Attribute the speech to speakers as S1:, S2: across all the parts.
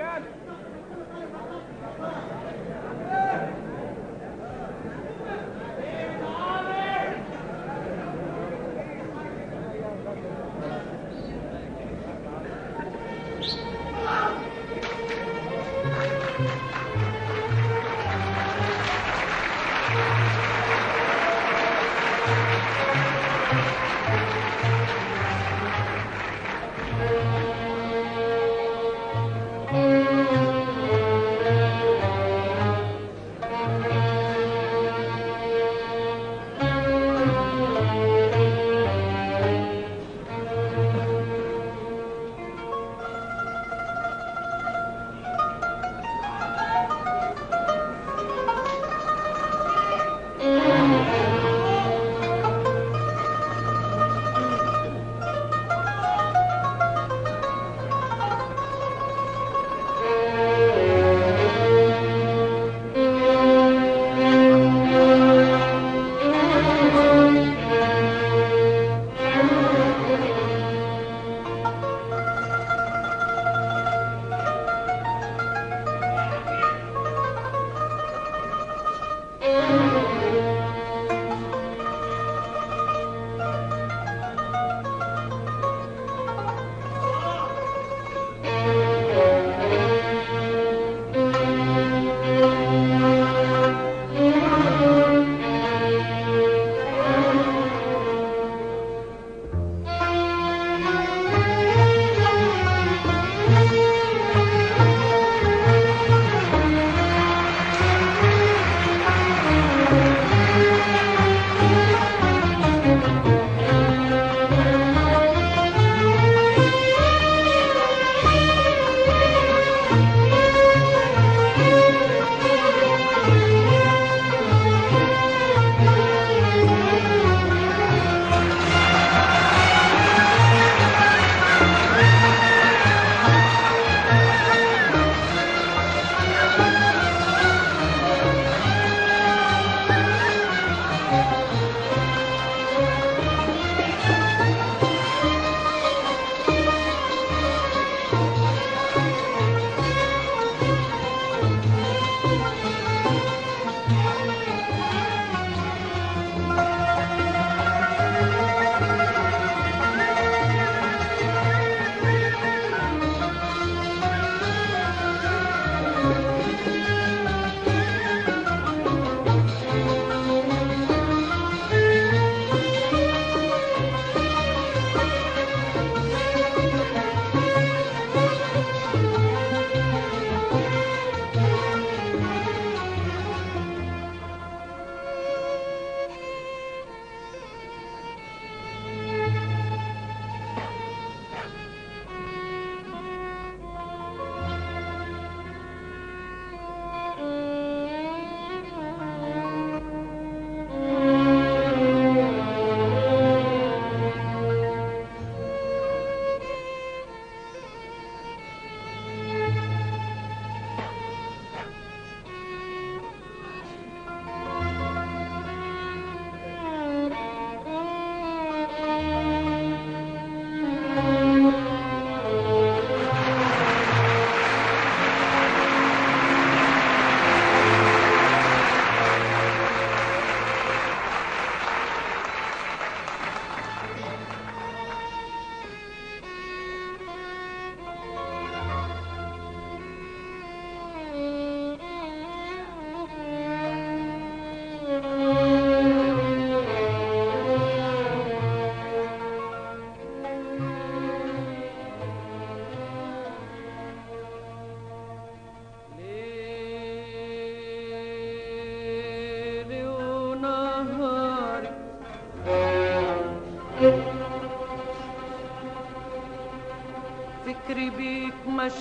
S1: فكري بيك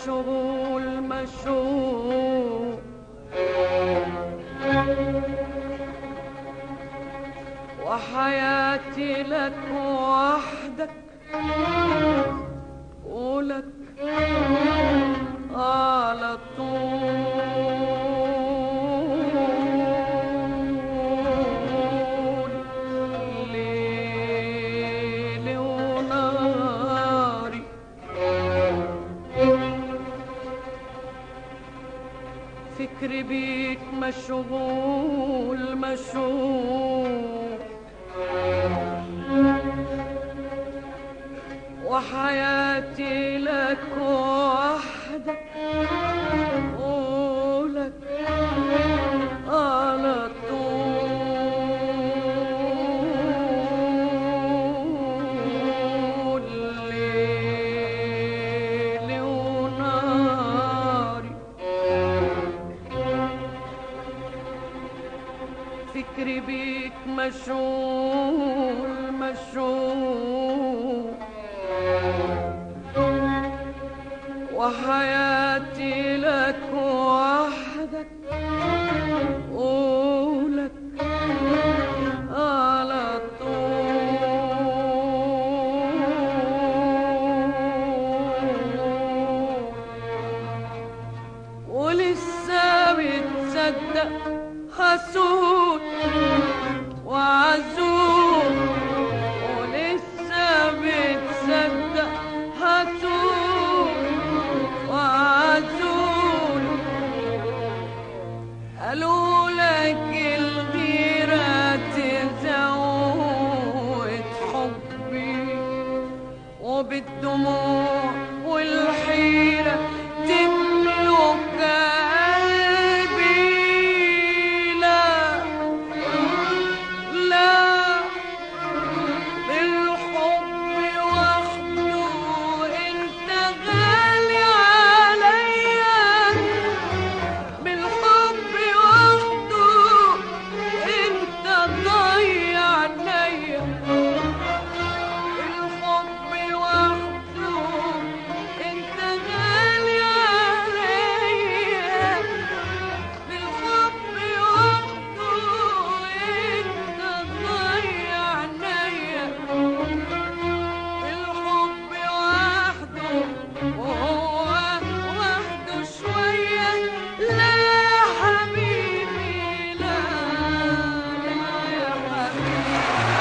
S1: مشغول مشغول وحياتي لك وحدك ولك على طول ليلي ونهاري فكري بيك مشغول مشغول وحياتي لك وحدك ولك على طول ليلي ونهاري فكري بيك مشغول مشغول وحياتي لك وحدك ولك على طول ولسه بتصدق حسود وعزول ولسه بتصدق حسود وعزول قالوا لك الغيرة تزود حبي وبالدموع والحيرة تملك قلبي لا لا بالحب وحده انت غالي عليا بالحب وحده انت ضيع عليا الحب وحده انت غالي عليا بالحب وحده انت ضيع عليا الحب وحده وهو وحده شوية لا يا حبيبي لا لا يا حبيبي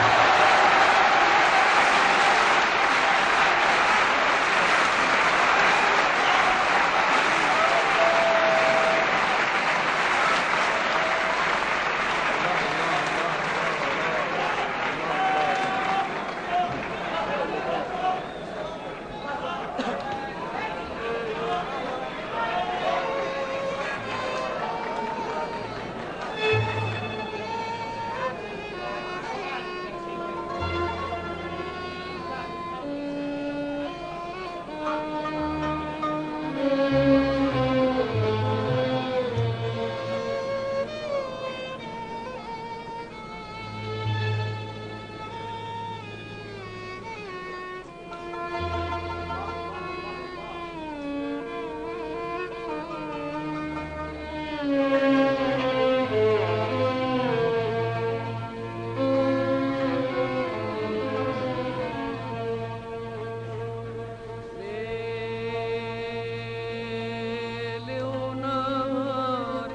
S1: ليلي ونهاري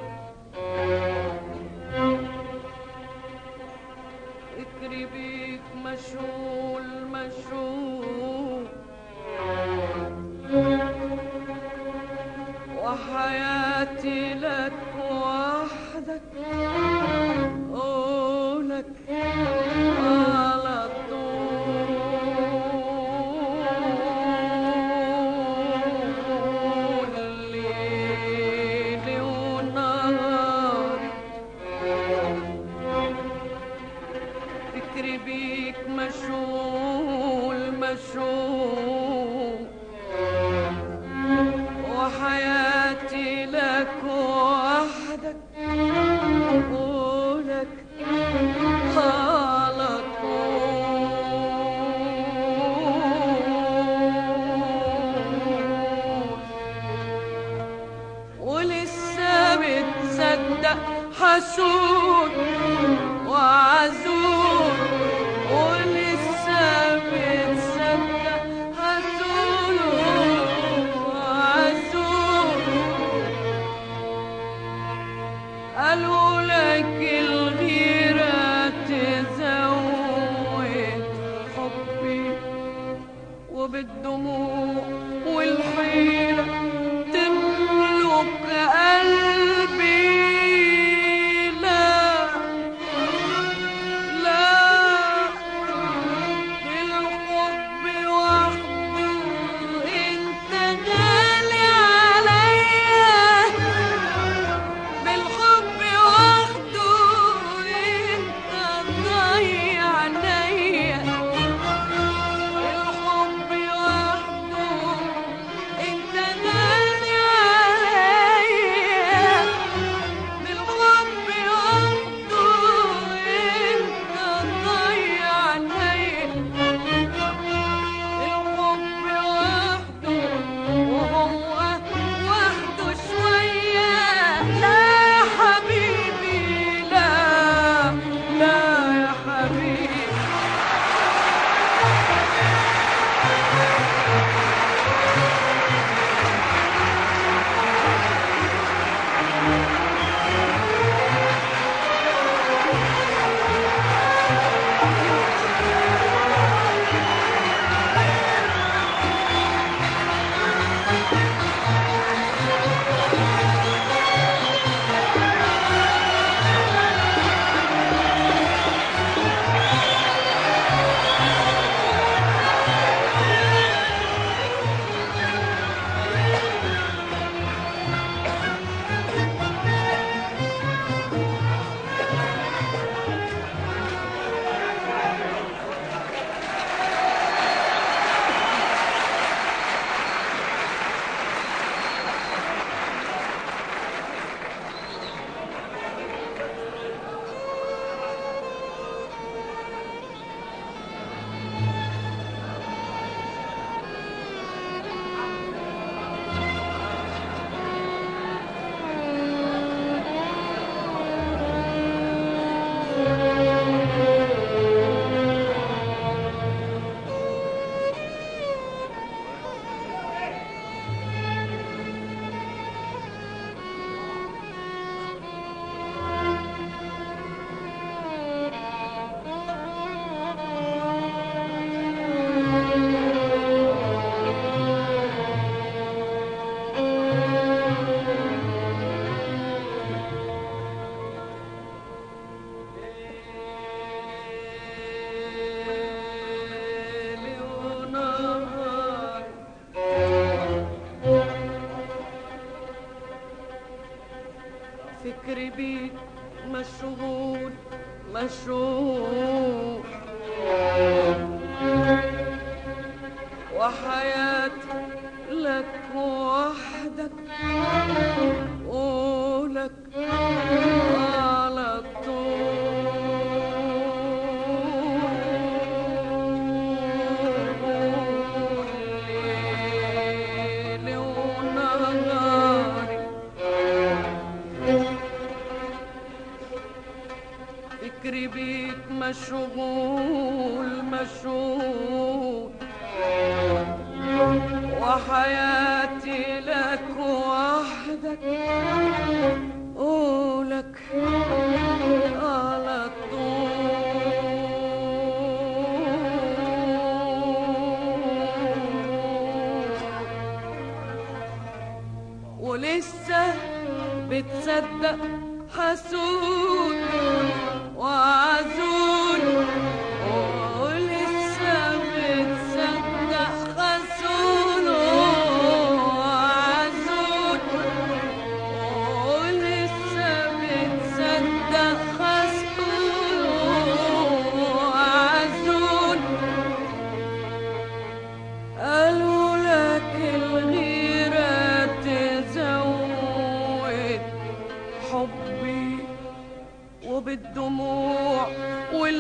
S1: فكري بيك مشغول مشغول وحياتي لك وحدك ولك على طول ليلي ونهاري فكري بيك مشغول مشغول وحياتي لك وحدك ولك على طول ولسه بتصدق حسود وعزول ولسه بتصدق حسود وعزول قالوا لك الغيرة تزود حبي وبالدموع والحيرة تملك قلبي فكري بيك مشغول مشغول وحياتي لك وحدك ولك على طول ليلي ونهاري فكري بيك مشغول مشغول وحياتي لك وحدك ولك على طول ولسه بتصدق حسود وعزول ولسه بتصدق حسود وعزول ولسه بتصدق حسود وعزول قالوا لك الغيرة تزود حبي وبالدموع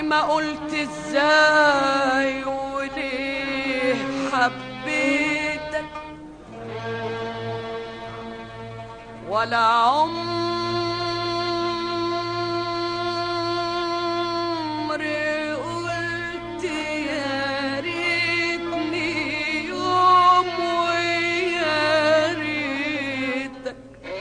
S1: ما قلت ازاي وليه حبيتك ولا عمري قلت يا ريتني يوم ويا ريتك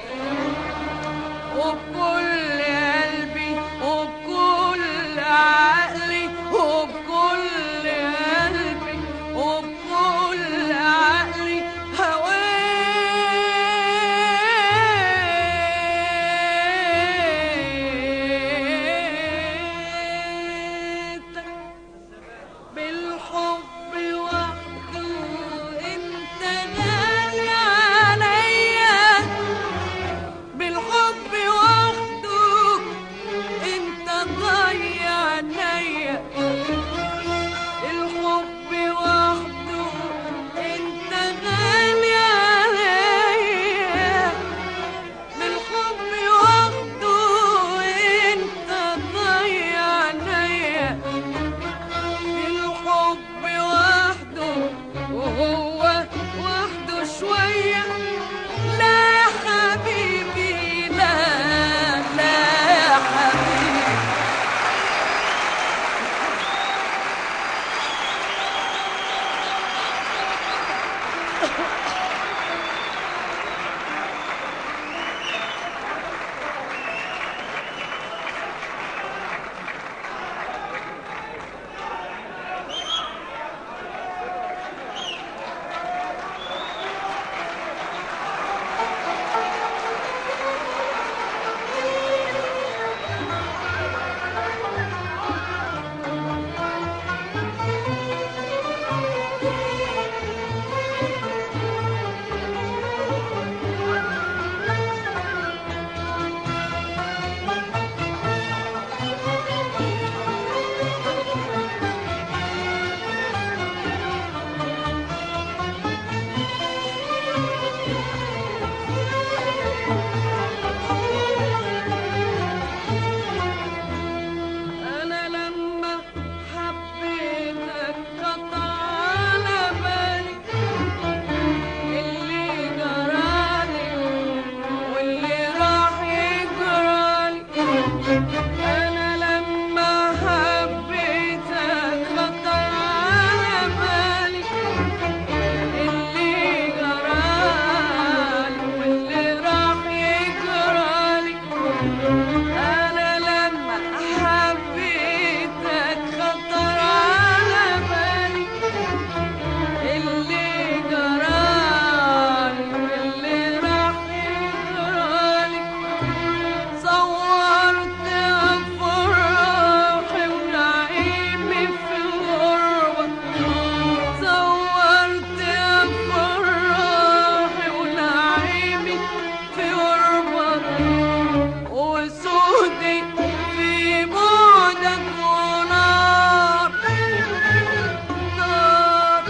S1: وبكل قلبي وبكل عقلي وبكل قلبي وبكل عقلي هويتك بالحب وحده انت غالي عليا بالحب وحده انت ضيع عينيا الحب وحده انت غالي عليا بالحب وحده انت ضيع عينيا الحب وحده وهو وحده شوية لا يا حبيبي لا لا يا حبيبي أنا لما حبيتك قطع على بالي اللي جرالي واللي راح يجرالي أنا لما حبيتك قطع على بالي اللي جرالي واللي راح يجرالي أنا لما حبيتك خطر على بالي اللي جرالي واللي راح يجرالي صورت أفراحي ونعيمي في الغربة صورت أفراحي ونعيمي في غربة وسودي في بعدك ونار نار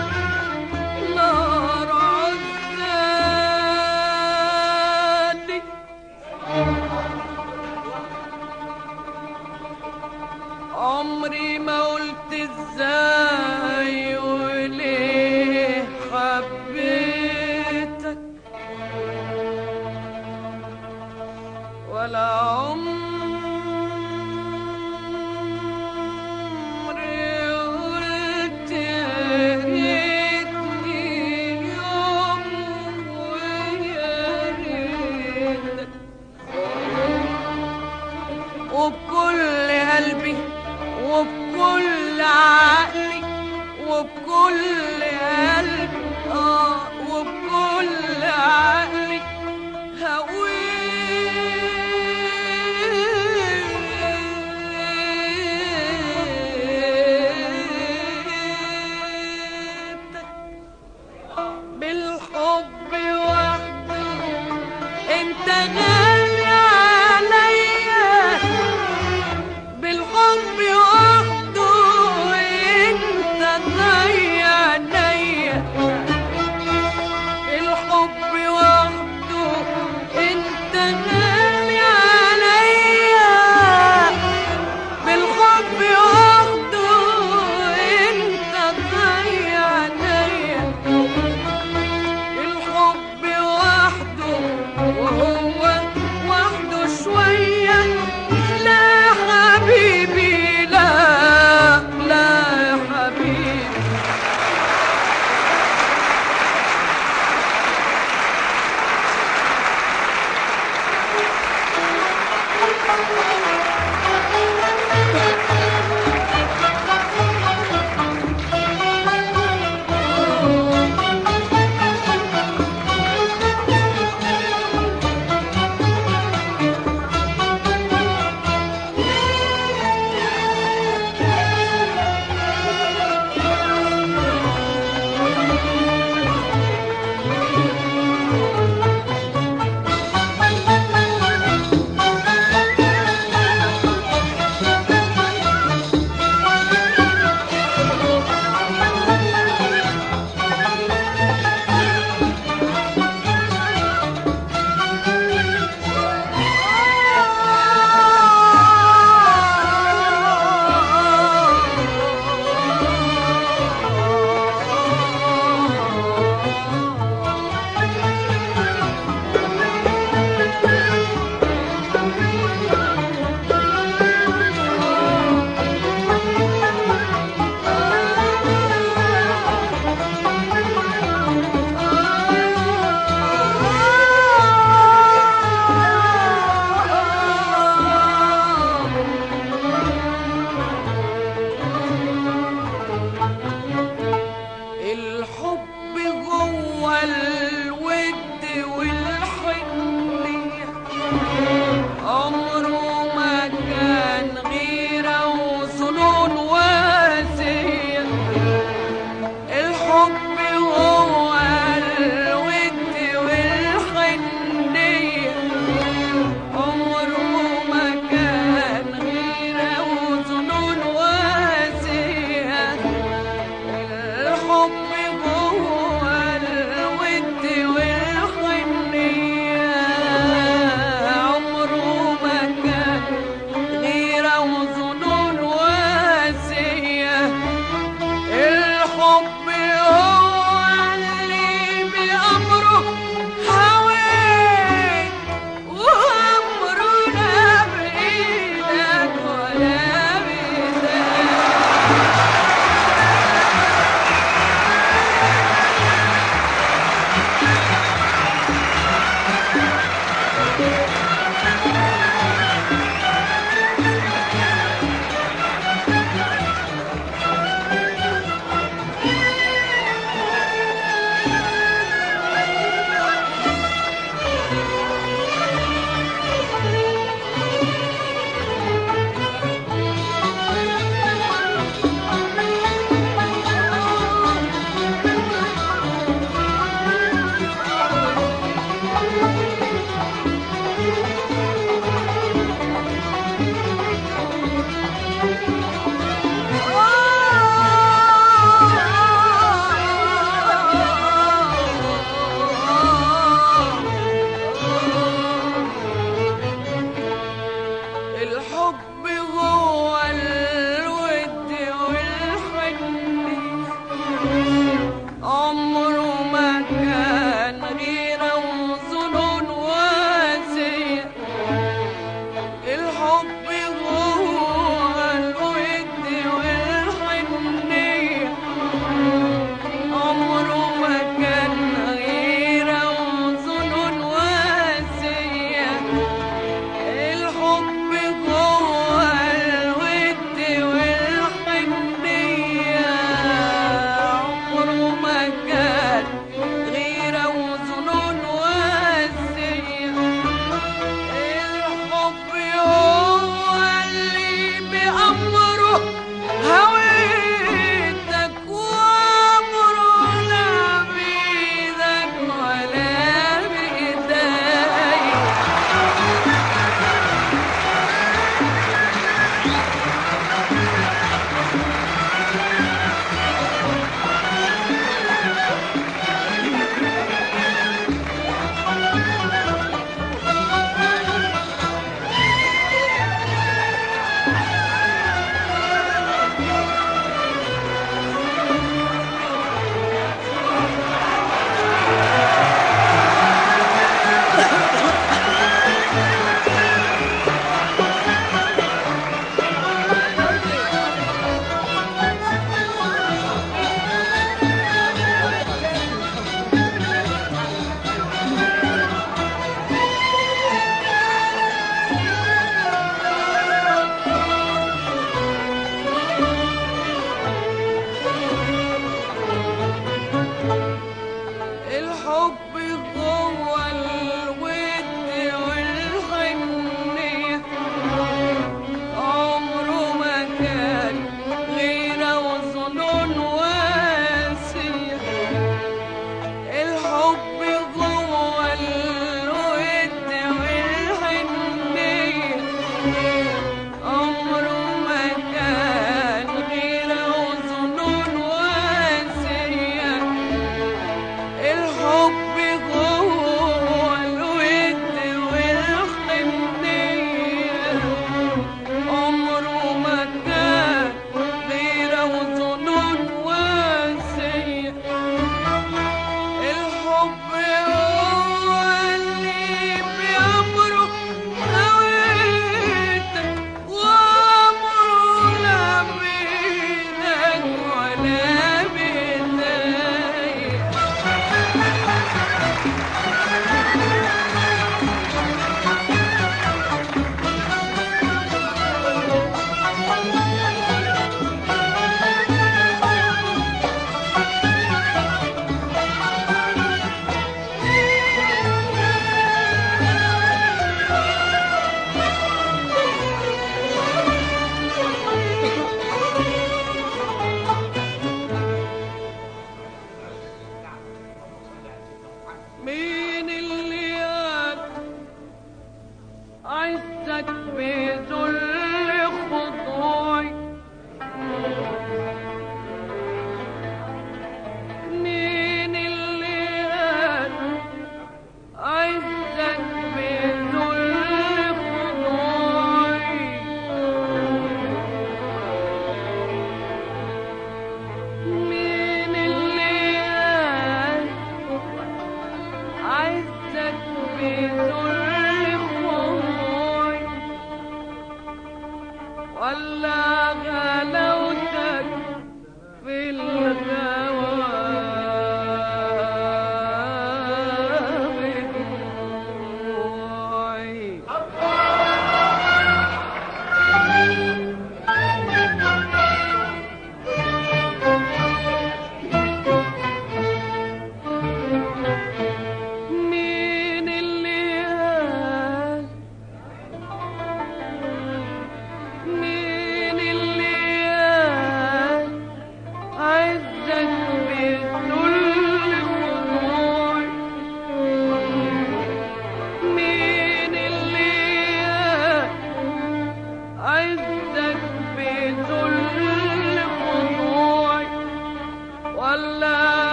S1: نار عزالي عمري ما قلت ازاي وليه حبيتك ولا عمري قلت يا ريتني يوم ويا ريتك وبكل قلبي وبكل عقلي وبكل قلبي اه وبكل عقلي هويتك بالحب وحده انت غالي عليا بالحب وحده انت ضيع عينيا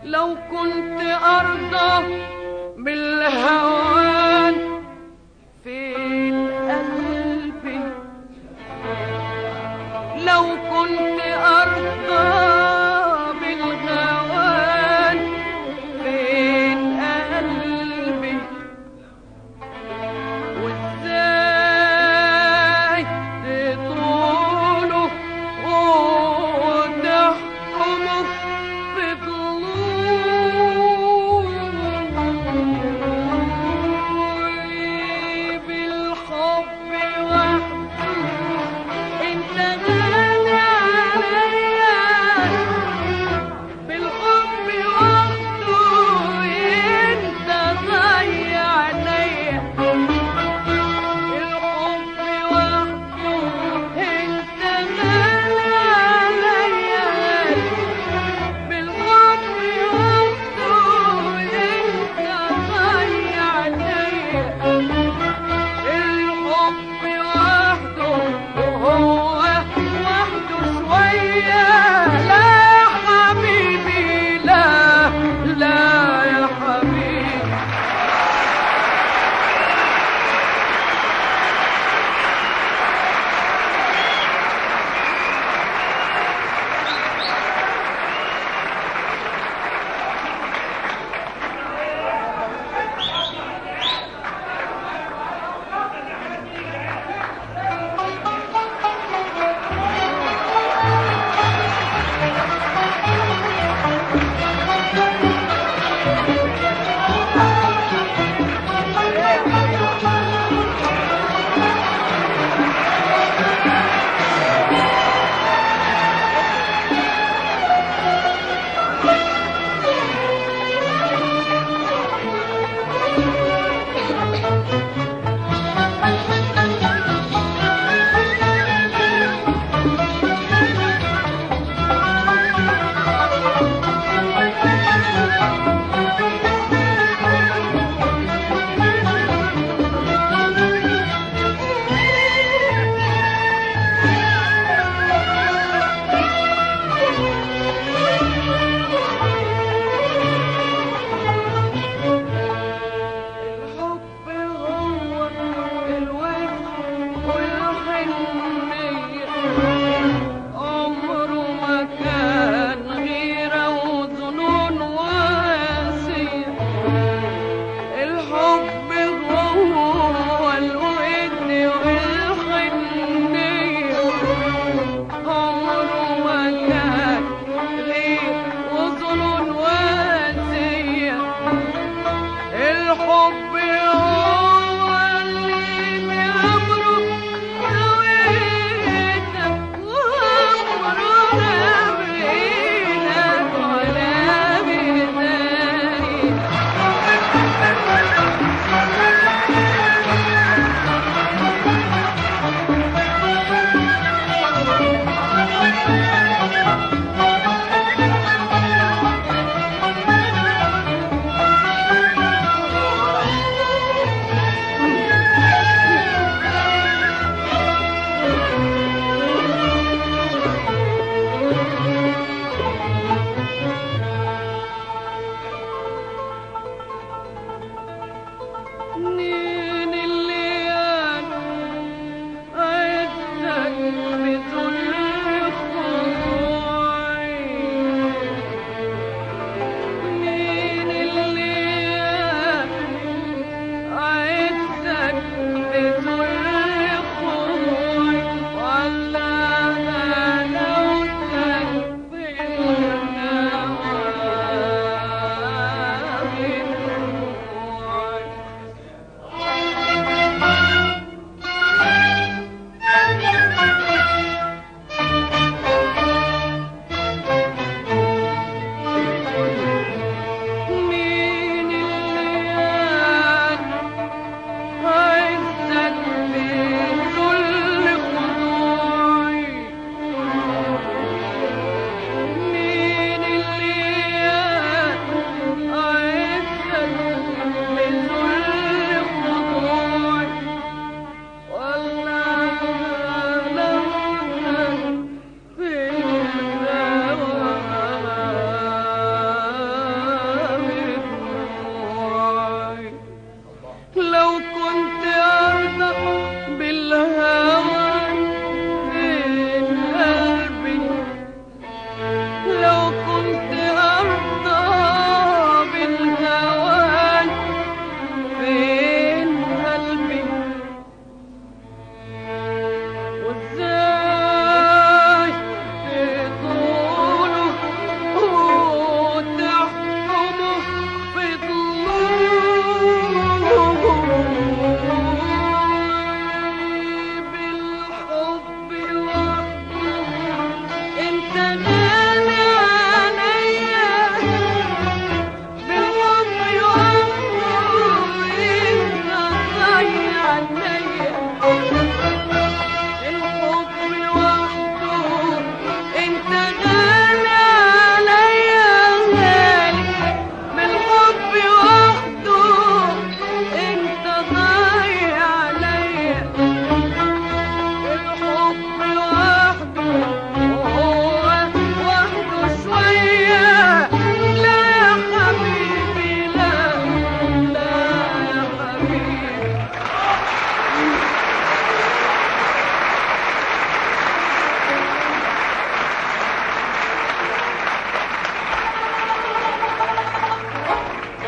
S1: لو كنت أرضى بالهوان فين قلبي لو كنت أرضى بالهوان فين قلبي وازاي تطوله وتحكمه بظلوم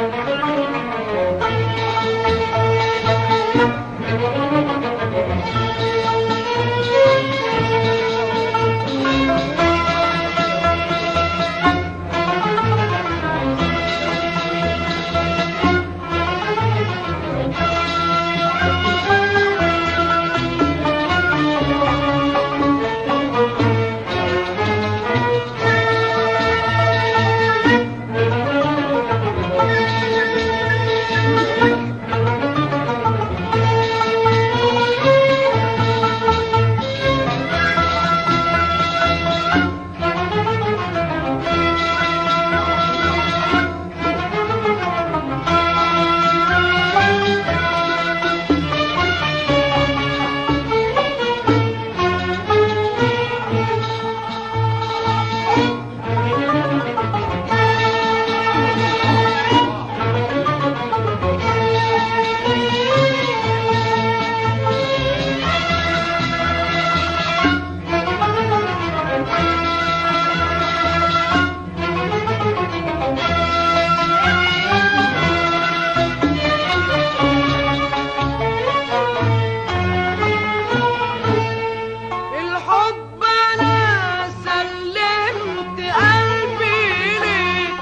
S1: الحب انا سلمت قلبي ليك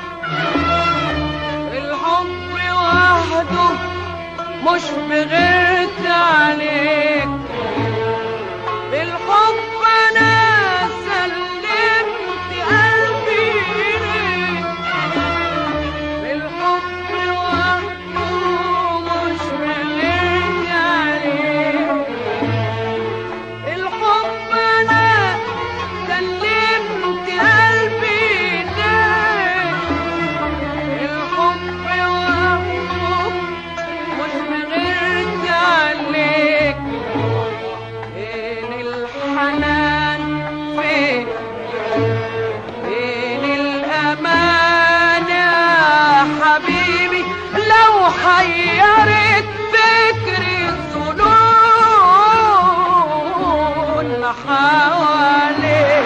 S1: الحب وحده مش بغيرت عليك الحب انا سلمت قلبي ليك الحب وحده مش بغيرت عليك الحب انا سلمت قلبي ليك الحب وحده مش بغيرت عليك فين الحنان فين فين الامان يا حبيبي لو حيرت فكري الظنون حواليك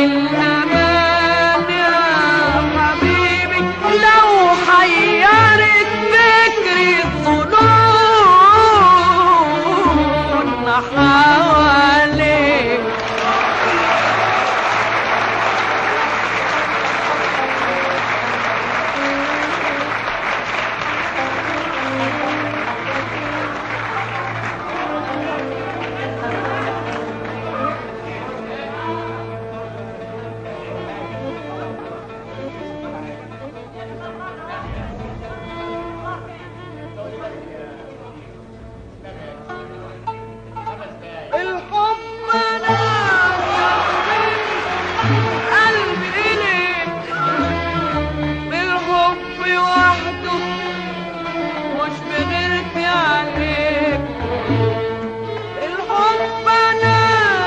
S1: الأمان يا حبيبي لو حيرت فكري الظنون حواليك الحب انا قلبي ليك بالحب وحده مش بغيرتي عليك الحب انا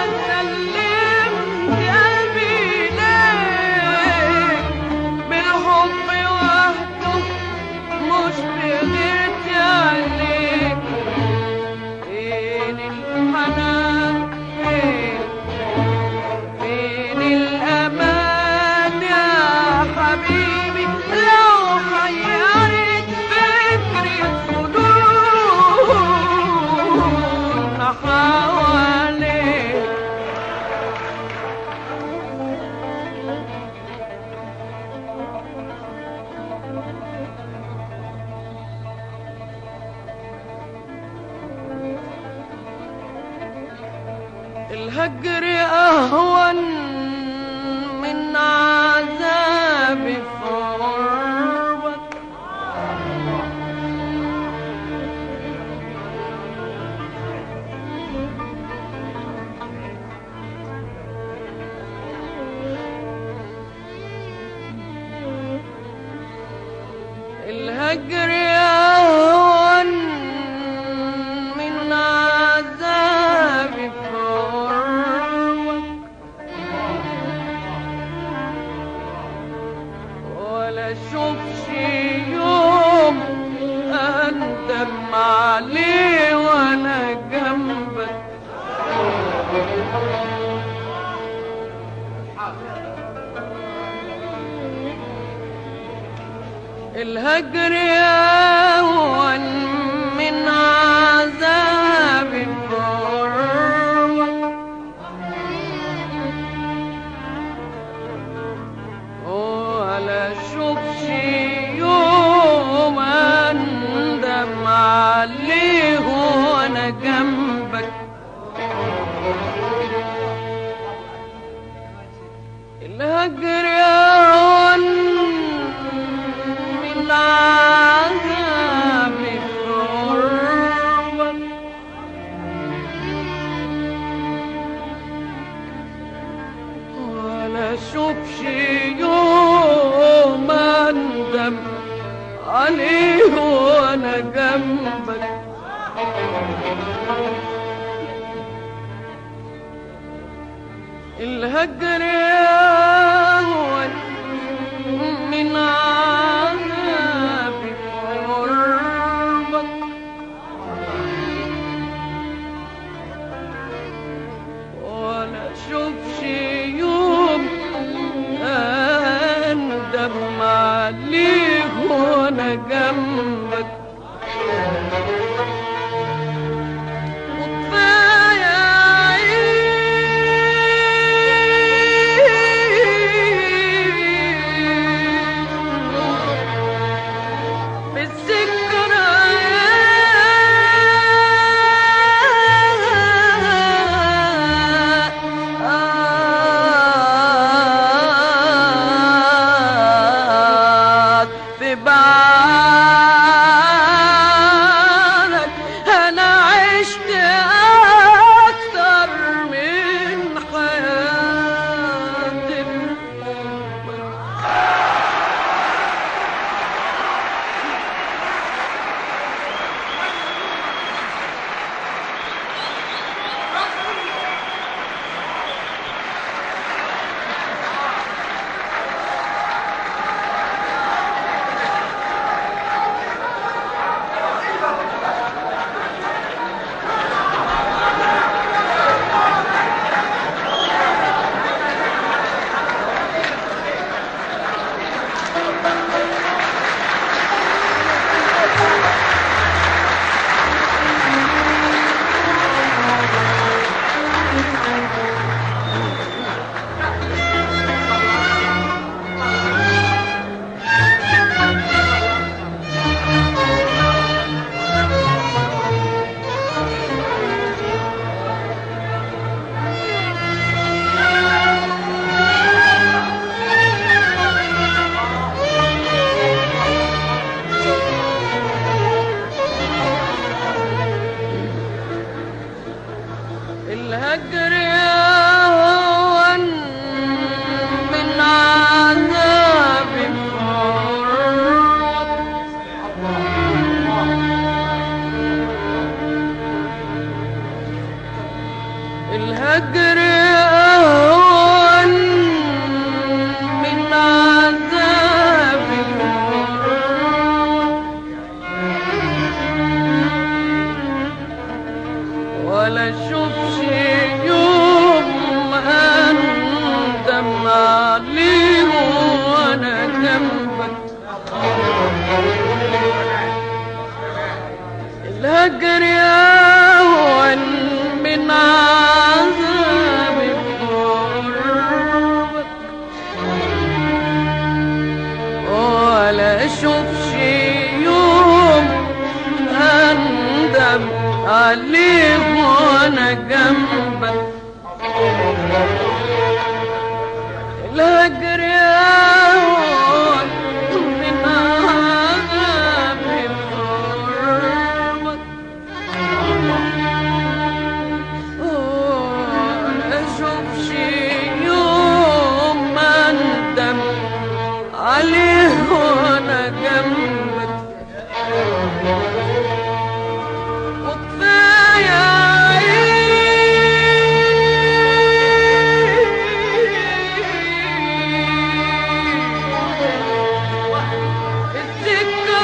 S1: سلمت قلبي ليك بالحب وحده مش بغيرتي عليك فين الحنان فين فين الأمان يا حبيبي لو حيرت فكري الظنون حواليك الهجر أهون من عذابي في غربك الهجر أهون من عذابي في غربك ولا اشوفش يوم اندم عليه وانا جنبك الهجر اهون من عذاب الغربة ولا اشوفش يوم اندم عليه وانا جنبك الهجر يهون من عذاب الغربة ولا اشوفش يوم اندم عليه وانا جنبك الهجر يهون من عذاب غربك ولا اشوفش يوم اندم عليه وانا جنبك وكفاية عليه وانا جنبك الهجر يهون من عذاب قربك ولا اشوفش يوم اندم عليه وانا جنبك الهجر يهون من عذاب قربك ولا اشوفش يوم اندم عليه وانا جنبك وكفايه عيب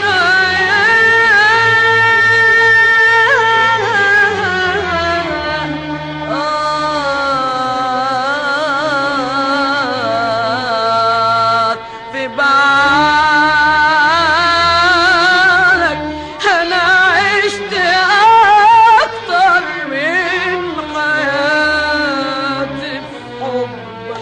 S1: الذكريات في بالك انا عشت اكتر من حياتي في حبك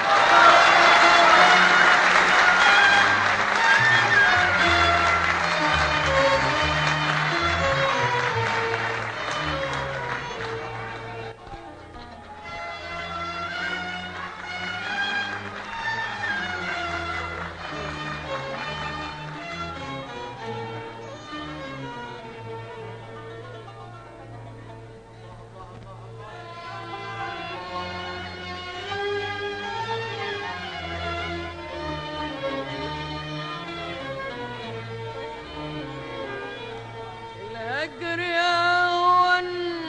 S1: الهجر يهون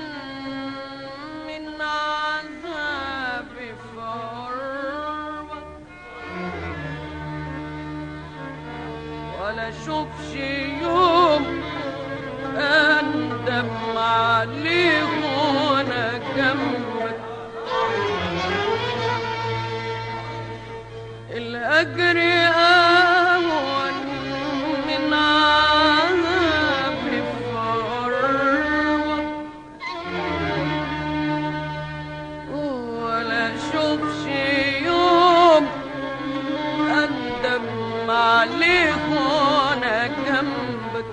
S1: من عذابي في قربك ولا اشوفش يوم اندم عليه وانا جنبك الأجر أهون من عذاب الفروة ولا أشوفش يوم أندم عليه وأنا جنبك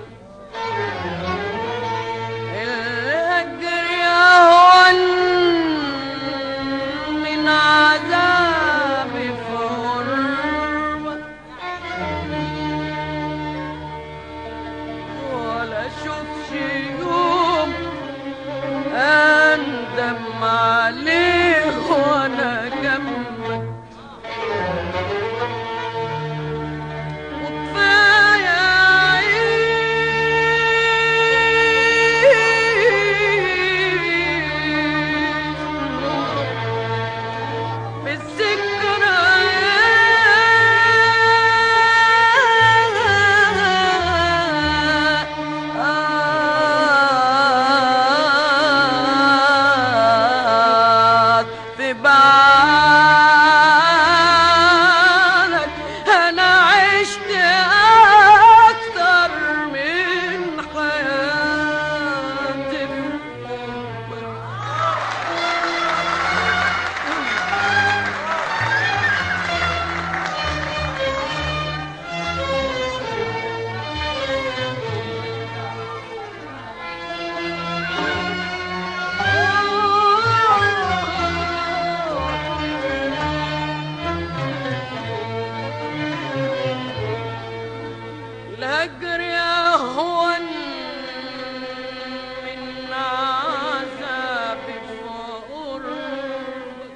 S1: الأجر أهون من عذاب فربك ولا أشوفش يوم أندم عليه وأنا جنبك وكفاية عيش بالذكريات في بالك أنا عشت أكتر من حياتي في حبك الهجر يهون من عذاب قربك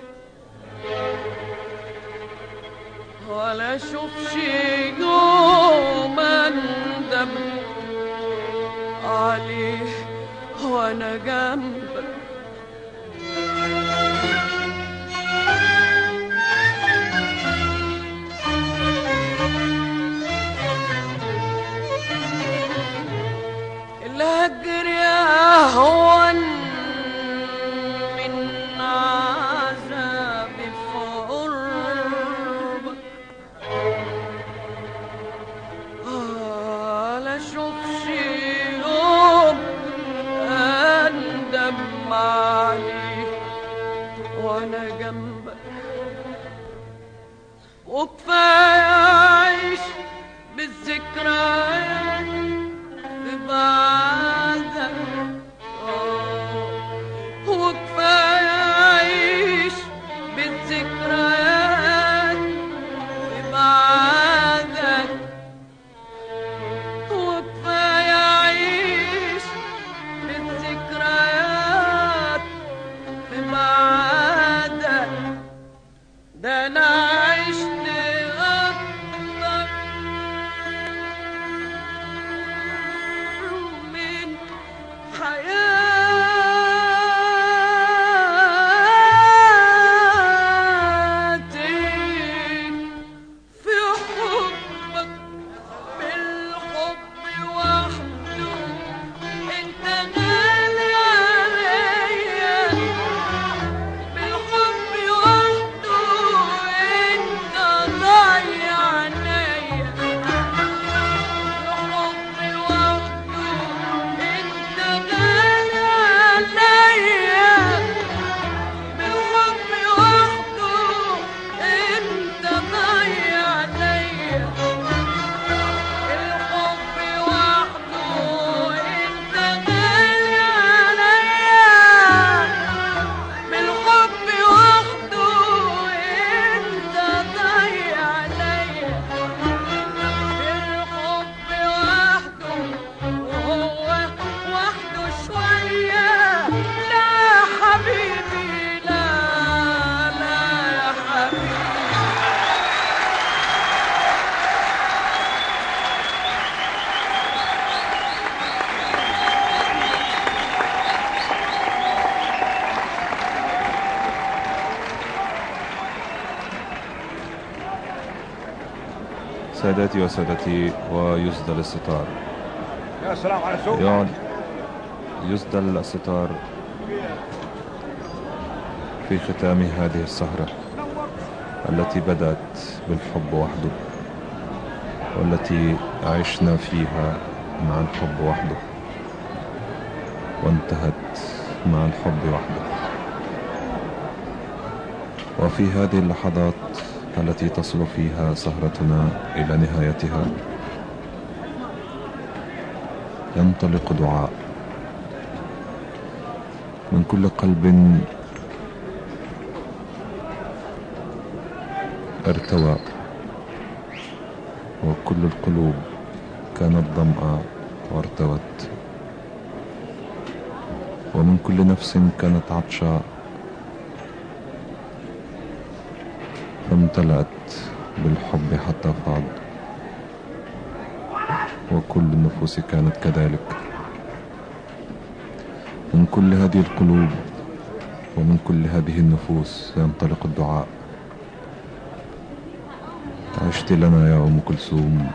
S1: ولا اشوفش يوم اندم عليه وانا جنبك الهجر يهون من عذاب قربك وكفاية أعيش بالذكريات ببعدك آه. وكفاية أعيش بالذكريات ببعدك وكفاية أعيش بالذكريات ببعدك ده أنا عشت أكتر من حياتي في حبك بالحب وحده انت غالي عليا بالحب وحده انت ضايع عليا بالحب وحده انت غالي عليا بالحب وحده انت ضايع عليا الحب وحده انت غالي عليا بالحب وحده انت ضايع عليا بالحب وحده وهو وحده شوية لا يا حبيبي لا لا يا حبيبي
S2: سادتي وسادتي ويسدل الستار
S3: يا سلام على السوق
S2: يعد يسدل الستار في ختام هذه السهرة التي بدأت بالحب وحده والتي عشنا فيها مع الحب وحده وانتهت مع الحب وحده وفي هذه اللحظات التي تصل فيها سهرتنا إلى نهايتها ينطلق دعاء من كل قلب ارتوى وكل القلوب كانت ظمأ وارتوت ومن كل نفس كانت عطشاء فامتلأت بالحب حتى فاض وكل النفوس كانت كذلك من كل هذه القلوب ومن كل هذه النفوس ينطلق الدعاء عشت لنا يا أم كلثوم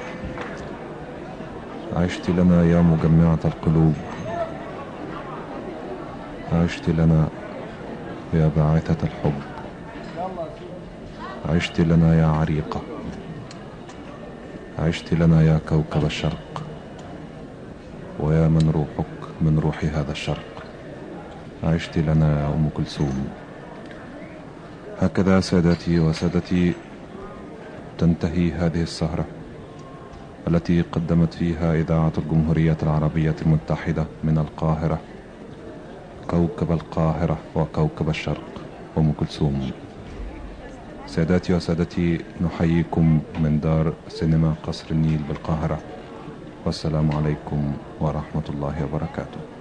S2: عشت لنا يا مجمعة القلوب عشت لنا يا باعثة الحب عشت لنا يا عريقة عشت لنا يا كوكب الشرق ويا من روحك من روح هذا الشرق عشت لنا يا أم كلثوم هكذا سادتي وسادتي تنتهي هذه السهرة التي قدمت فيها إذاعة الجمهورية العربية المتحدة من القاهرة كوكب القاهرة وكوكب الشرق أم كلثوم ساداتي وسادتي نحييكم من دار سينما قصر النيل بالقاهرة والسلام عليكم ورحمة الله وبركاته